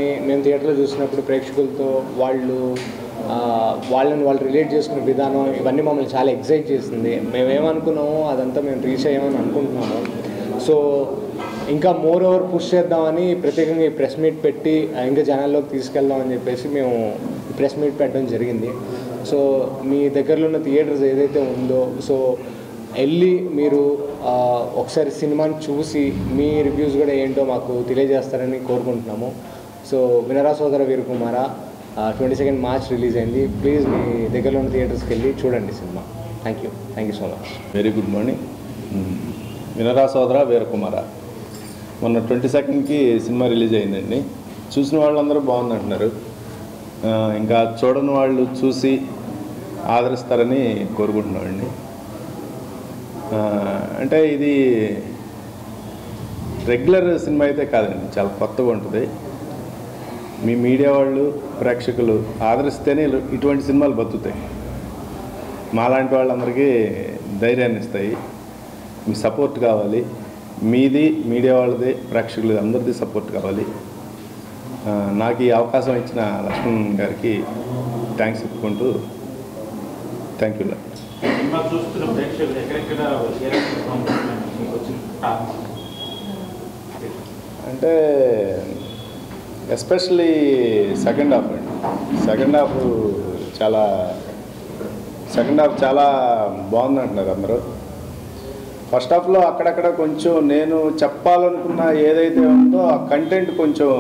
కానీ మేము థియేటర్లో చూసినప్పుడు ప్రేక్షకులతో వాళ్ళు ఆ, వాళ్ళని వాళ్ళు రిలేట్ చేసుకునే విధానం ఇవన్నీ మమ్మల్ని చాలా ఎగ్జైట్ చేసింది మేమేమనుకున్నామో అదంతా మేము రీచ్ అయ్యామని అనుకుంటున్నాము సో ఇంకా మోర్ ఓవర్ పుష్ చేద్దామని ప్రత్యేకంగా ఈ ప్రెస్ మీట్ పెట్టి ఆ, ఇంకా జనాల్లోకి తీసుకెళ్దామని చెప్పేసి మేము ప్రెస్ మీట్ పెట్టడం జరిగింది సో మీ దగ్గరలో ఉన్న థియేటర్స్ ఏదైతే ఉందో సో వెళ్ళి మీరు ఆ, ఒకసారి సినిమాని చూసి మీ రివ్యూస్ కూడా ఏంటో మాకు తెలియజేస్తారని కోరుకుంటున్నాము so Vinara Sodara Veerakumara twenty second March release అయింది ప్లీజ్ మీ దగ్గరలో ఉన్న థియేటర్స్కి వెళ్ళి చూడండి సినిమా thank you thank you so much very good morning Vinara Sodara వీరకుమార మొన్న ట్వంటీ సెకండ్కి సినిమా రిలీజ్ అయిందండి చూసిన వాళ్ళందరూ బాగుంది అంటున్నారు ఆ, ఇంకా చూడని వాళ్ళు చూసి ఆదరిస్తారని కోరుకుంటున్నామండి ఆ, అంటే ఇది రెగ్యులర్ సినిమా అయితే కాదండి చాలా కొత్తగా ఉంటుంది మీ మీడియా వాళ్ళు ప్రేక్షకులు ఆదరిస్తేనే ఇలు- ఇటువంటి సినిమాలు బతుకుతాయి మాలాంటి వాళ్ళందరికీ ధైర్యాన్ని ఇస్తాయి మీ సపోర్ట్ కావాలి మీది మీడియా వాళ్ళది ప్రేక్షకులు అందరిది సపోర్ట్ కావాలి ఆ, నాకు ఈ అవకాశం ఇచ్చిన లక్ష్మణ్ గారికి థ్యాంక్స్ చెప్పుకుంటూ థ్యాంక్ యూ సినిమా చూస్తున్న ప్రేక్షకులు ఎక్కడెక్కడ ఏ రకమైన పంపుతున్నారు మీకు వచ్చిన టాక్ అంటే ఎస్పెషల్లీ సెకండ్ హాఫ్ అండి సెకండ్ హాఫ్ చాలా సెకండ్ హాఫ్ చాలా బాగుంది అంటున్నారు అందరూ ఫస్ట్ హాఫ్లో అక్కడక్కడ కొంచెం నేను చెప్పాలనుకున్న ఏదైతే ఉందో ఆ కంటెంట్ కొంచెం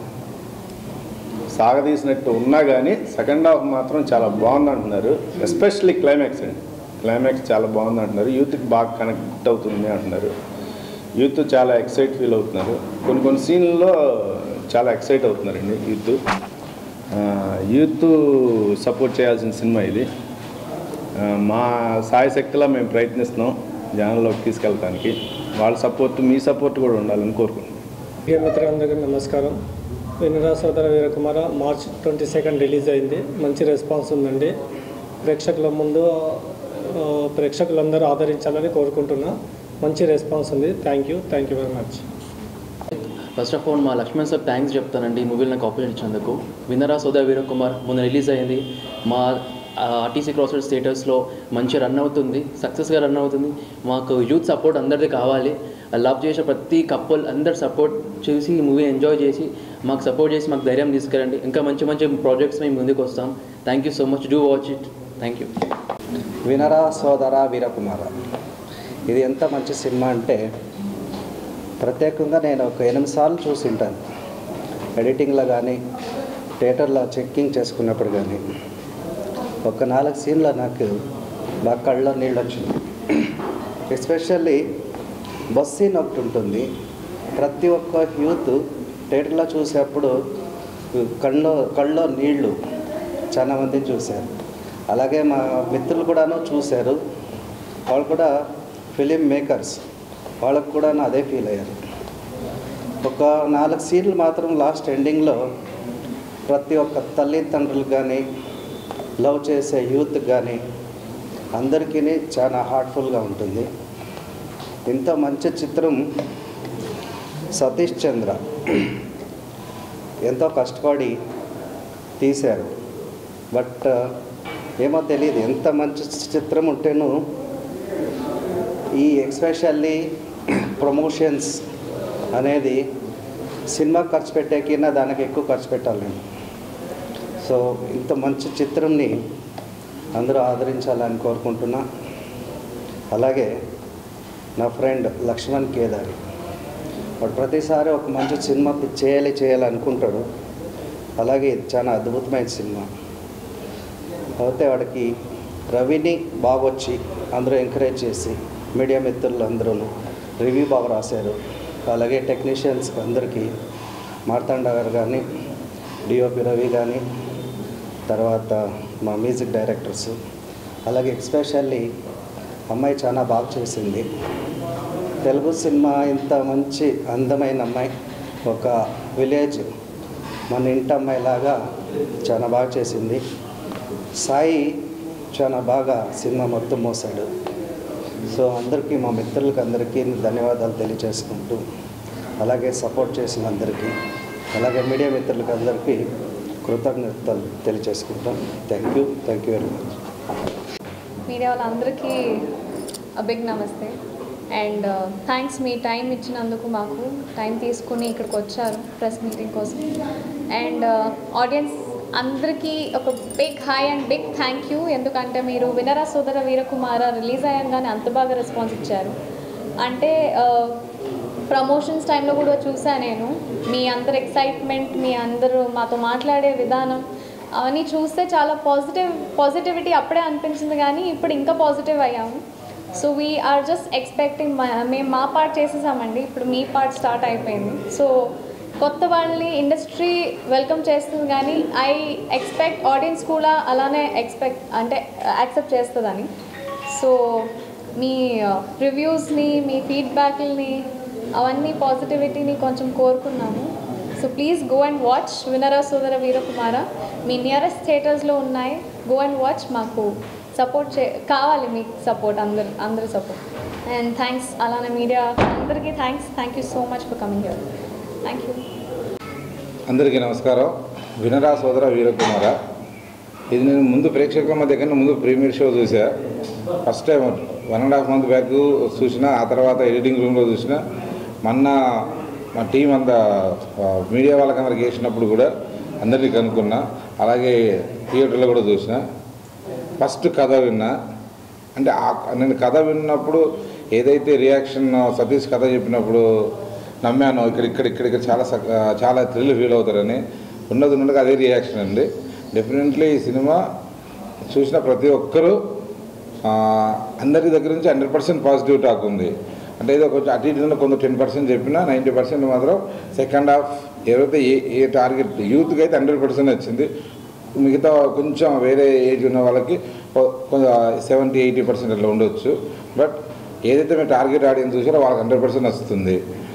సాగదీసినట్టు ఉన్నా కానీ సెకండ్ హాఫ్ మాత్రం చాలా బాగుంది అంటున్నారు ఎస్పెషల్లీ క్లైమాక్స్ అండి క్లైమాక్స్ చాలా బాగుంది అంటున్నారు యూత్కి బాగా కనెక్ట్ అవుతుంది అంటున్నారు యూత్ చాలా ఎక్సైట్ ఫీల్ అవుతున్నారు కొన్ని కొన్ని సీన్లలో చాలా ఎక్సైట్ అవుతున్నారండి యూత్ ఆ, యూత్ సపోర్ట్ చేయాల్సిన సినిమా ఇది ఆ, మా సాయి శక్తిలా మేము ప్రయత్నిస్తున్నాం జనంలోకి తీసుకెళ్ళడానికి వాళ్ళ సపోర్ట్ మీ సపోర్ట్ కూడా ఉండాలని కోరుకుంటున్నాం ప్రియ మిత్రులందరికీ నమస్కారం Vinara Sodara Veerakumara March twenty second release అయింది మంచి రెస్పాన్స్ ఉందండి ప్రేక్షకుల ముందు ఆ, ప్రేక్షకులందరూ ఆదరించాలని కోరుకుంటున్నా మంచి రెస్పాన్స్ ఉంది thank you thank you very much first of all మా లక్ష్మణ్ సార్ థ్యాంక్స్ చెప్తానండి ఈ మూవీలో నాకు ఆపర్చునిటీ ఇచ్చినందుకు వినరా సోదా వీరకుమార్ మొన్న రిలీజ్ అయింది మా ఆర్టీసీ క్రాస్ రోడ్ స్టేటస్లో మంచి రన్ అవుతుంది సక్సెస్గా రన్ అవుతుంది మాకు యూత్ సపోర్ట్ అందరిది కావాలి లవ్ చేసే ప్రతి కపుల్ అందరు సపోర్ట్ చేసి ఈ మూవీ ఎంజాయ్ చేసి మాకు సపోర్ట్ చేసి మాకు ధైర్యం తీసుకురండి ఇంకా మంచి మంచి ప్రాజెక్ట్స్ మేము ముందుకు వస్తాం thank you so much do watch it thank you Vinara Sodara వీరకుమార ఇది ఎంత మంచి సినిమా అంటే ప్రత్యేకంగా నేను ఒక ఎనిమిది సార్లు చూసి ఉంటాను ఎడిటింగ్లో కానీ థియేటర్లో చెక్కింగ్ చేసుకున్నప్పుడు కానీ ఒక నాలుగు సీన్లో నాకు బాగా కళ్ళలో నీళ్ళు వచ్చింది ఎస్పెషల్లీ బస్ సీన్ ఒకటి ఉంటుంది ప్రతి ఒక్క యూత్ థియేటర్లో చూసేప్పుడు కళ్ళలో కళ్ళలో నీళ్లు చాలా మంది చూశారు అలాగే మా మిత్రులు కూడాను చూశారు వాళ్ళు కూడా ఫిలిం మేకర్స్ వాళ్ళకు కూడా అదే ఫీల్ అయ్యారు ఒక నాలుగు సీన్లు మాత్రం లాస్ట్ ఎండింగ్లో ప్రతి ఒక్క తల్లిదండ్రులు కానీ లవ్ చేసే యూత్ కానీ అందరికీ చాలా హార్ట్ఫుల్గా ఉంటుంది ఇంత మంచి చిత్రం సతీష్ చంద్ర ఎంతో కష్టపడి తీశారు బట్ ఏమో తెలియదు ఎంత మంచి చిత్రం ఉంటేను ఈ ఎక్స్పెషల్లీ ప్రమోషన్స్ అనేది సినిమా ఖర్చు పెట్టే కింద దానికి ఎక్కువ ఖర్చు పెట్టాలి నేను సో ఇంత మంచి చిత్రంని అందరూ ఆదరించాలని కోరుకుంటున్నా అలాగే నా ఫ్రెండ్ లక్ష్మణ్ కేదారి వాడు ప్రతిసారి ఒక మంచి సినిమా చేయాలి చేయాలి అనుకుంటాడు అలాగే ఇది చాలా అద్భుతమైన సినిమా అయితే వాడికి రవిని బాగా వచ్చి అందరూ ఎంకరేజ్ చేసి మీడియా మిత్రులు అందరూ రివ్యూ బాగా రాశారు అలాగే టెక్నీషియన్స్ అందరికీ మార్తాండ గారు కానీ డిఓపి రవి కానీ తర్వాత మా మ్యూజిక్ డైరెక్టర్స్ అలాగే ఎక్స్పెషల్లీ అమ్మాయి చాలా బాగా చేసింది తెలుగు సినిమా ఇంత మంచి అందమైన అమ్మాయి ఒక విలేజ్ మన ఇంటి అమ్మాయిలాగా చాలా బాగా చేసింది సాయి చాలా బాగా సినిమా మొత్తం మోసాడు సో అందరికీ మా మిత్రులకి అందరికీ ధన్యవాదాలు తెలియజేసుకుంటూ అలాగే సపోర్ట్ చేసిన అందరికీ అలాగే మీడియా మిత్రులకు అందరికీ కృతజ్ఞతలు తెలియజేసుకుంటాం thank you thank you very much media వాళ్ళందరికీ బిగ్ నమస్తే అండ్ థ్యాంక్స్ మీ టైం ఇచ్చినందుకు మాకు టైం తీసుకుని ఇక్కడికి వచ్చారు ప్రెస్ మీటింగ్ కోసం అండ్ ఆడియన్స్ అందరికీ ఒక big hi and big thank you ఎందుకంటే మీరు వినరా సోదర వీరకుమార రిలీజ్ అయ్యంగానే అంత బాగా రెస్పాన్స్ ఇచ్చారు అంటే ప్రమోషన్స్ టైంలో కూడా చూసాను నేను మీ అందరు ఎక్సైట్మెంట్ మీ అందరూ మాతో మాట్లాడే విధానం అవన్నీ చూస్తే చాలా పాజిటివ్ పాజిటివిటీ అప్పుడే అనిపించింది కానీ ఇప్పుడు ఇంకా పాజిటివ్ అయ్యాము so we are just expecting మేము మా పార్ట్ చేసేసామండి ఇప్పుడు మీ పార్ట్ స్టార్ట్ అయిపోయింది సో కొత్త వాళ్ళని ఇండస్ట్రీ వెల్కమ్ చేస్తుంది కానీ ఐ ఎక్స్పెక్ట్ ఆడియన్స్ కూడా అలానే ఎక్స్పెక్ట్ అంటే యాక్సెప్ట్ చేస్తుందని సో మీ రివ్యూస్ని మీ ఫీడ్బ్యాక్ని అవన్నీ పాజిటివిటీని కొంచెం కోరుకున్నాము so please go and watch Vinara Sodara Veerakumara మీ నియరెస్ట్ థియేటర్స్లో ఉన్నాయి గో అండ్ వాచ్ మాకు సపోర్ట్ చే కావాలి మీకు సపోర్ట్ అందరు అందరి సపోర్ట్ అండ్ థ్యాంక్స్ అలానే మీడియా అందరికీ thanks thank you so much for coming here thank you అందరికీ నమస్కారం వినరా సోదర వీరకుమార ఇది నేను ముందు ప్రేక్షకుల మధ్య కన్నా ముందు ప్రీమియర్ షో చూసా first time one and half month back చూసిన ఆ తర్వాత ఎడిటింగ్ రూమ్లో చూసిన మొన్న మా టీం అంతా ఆ, మీడియా వాళ్ళకందరికి వేసినప్పుడు కూడా అందరినీ కనుక్కున్నా అలాగే థియేటర్లో కూడా చూసిన ఫస్ట్ కథ విన్నా అంటే ఆ నేను కథ విన్నప్పుడు ఏదైతే రియాక్షన్ సతీష్ కథ చెప్పినప్పుడు నమ్మాను ఇక్కడ ఇక్కడ ఇక్కడ ఇక్కడ చాలా సక్- చాలా థ్రిల్ ఫీల్ అవుతారని ఉన్నది ఉన్నట్టుగా అదే రియాక్షన్ అండి డెఫినెట్లీ ఈ సినిమా చూసిన ప్రతి ఒక్కరూ ఆ, అందరి దగ్గర నుంచి హండ్రెడ్ పర్సెంట్ పాజిటివ్ టాక్ ఉంది అంటే ఏదో కొంచెం అటు ఇటు కొంత టెన్ పర్సెంట్ చెప్పినా నైంటీ పర్సెంట్ మాత్రం సెకండ్ హాఫ్ ఏదైతే ఏ ఏ టార్గెట్ యూత్కి అయితే హండ్రెడ్ పర్సెంట్ వచ్చింది మిగతా కొంచెం వేరే ఏజ్ ఉన్న వాళ్ళకి కొ- కొంచెం సెవెంటీ ఎయిటీ పర్సెంట్ అట్లా ఉండొచ్చు బట్ ఏదైతే మేము టార్గెట్ ఆడియన్స్ చూసారో వాళ్ళకి హండ్రెడ్ పర్సెంట్ వస్తుంది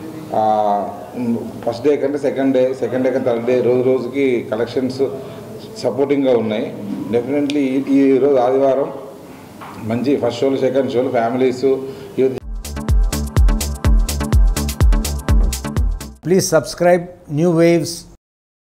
ఫస్ట్ డే కంటే సెకండ్ డే సెకండ్ డే కంటే థర్డ్ డే రోజు రోజుకి కలెక్షన్స్ సపోర్టింగ్గా ఉన్నాయి డెఫినెట్లీ ఈ ఈ రోజు ఆదివారం మంచి ఫస్ట్ షోలు సెకండ్ షోలు families youth Please subscribe New Waves